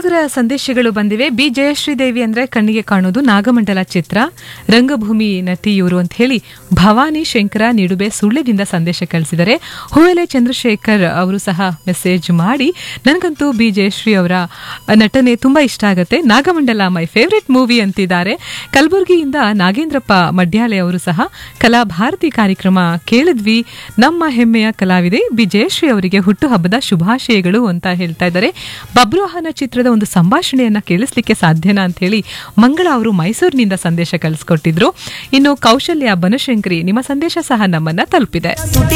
ಅನೇಕರ ಸಂದೇಶಗಳು ಬಂದಿವೆ ಬಿ ಜಯಶ್ರೀ ದೇವಿ ಅಂದ್ರೆ ಕಣ್ಣಿಗೆ ಕಾಣೋದು ನಾಗಮಂಡಲ ಚಿತ್ರ ರಂಗಭೂಮಿ ನಟಿ ಇವರು ಅಂತ ಹೇಳಿ ಭವಾನಿ ಶಂಕರ ನಿಡುಬೆ ಸುಳ್ಳ್ಯದಿಂದ ಸಂದೇಶ ಕಳಿಸಿದ್ದಾರೆ ಹೂವೆಲೆ ಚಂದ್ರಶೇಖರ್ ಅವರು ಸಹ ಮೆಸೇಜ್ ಮಾಡಿ ನನಗಂತೂ ಬಿ ಜಯಶ್ರೀ ಅವರ ನಟನೆ ತುಂಬಾ ಇಷ್ಟ ಆಗುತ್ತೆ ನಾಗಮಂಡಲ ಮೈ ಫೇವ್ರೆಟ್ ಮೂವಿ ಅಂತಿದ್ದಾರೆ ಕಲಬುರಗಿಯಿಂದ ನಾಗೇಂದ್ರಪ್ಪ ಮಡ್ಯಾಲೆ ಅವರು ಸಹ ಕಲಾಭಾರತಿ ಕಾರ್ಯಕ್ರಮ ಕೇಳಿದ್ವಿ ನಮ್ಮ ಹೆಮ್ಮೆಯ ಕಲಾವಿದೆ ಬಿ ಜಯಶ್ರೀ ಅವರಿಗೆ ಹುಟ್ಟುಹಬ್ಬದ ಶುಭಾಶಯಗಳು ಅಂತ ಹೇಳ್ತಾ ಇದ್ದಾರೆ ಬಬ್ರುವಾಹನ ಚಿತ್ರದ ಒಂದು ಸಂಭಾಷಣೆಯನ್ನ ಕೇಳಿಸ್ಲಿಕ್ಕೆ ಸಾಧ್ಯನಾ ಅಂತ ಹೇಳಿ ಮಂಗಳ ಅವರು ಮೈಸೂರಿನಿಂದ ಸಂದೇಶ ಕಳಿಸ್ಕೊಟ್ಟಿದ್ರು ಇನ್ನು ಕೌಶಲ್ಯ ಬನಶಂಕರಿ ನಿಮ್ಮ ಸಂದೇಶ ಸಹ ನಮ್ಮನ್ನ ತಲುಪಿದೆ ತುಟಿ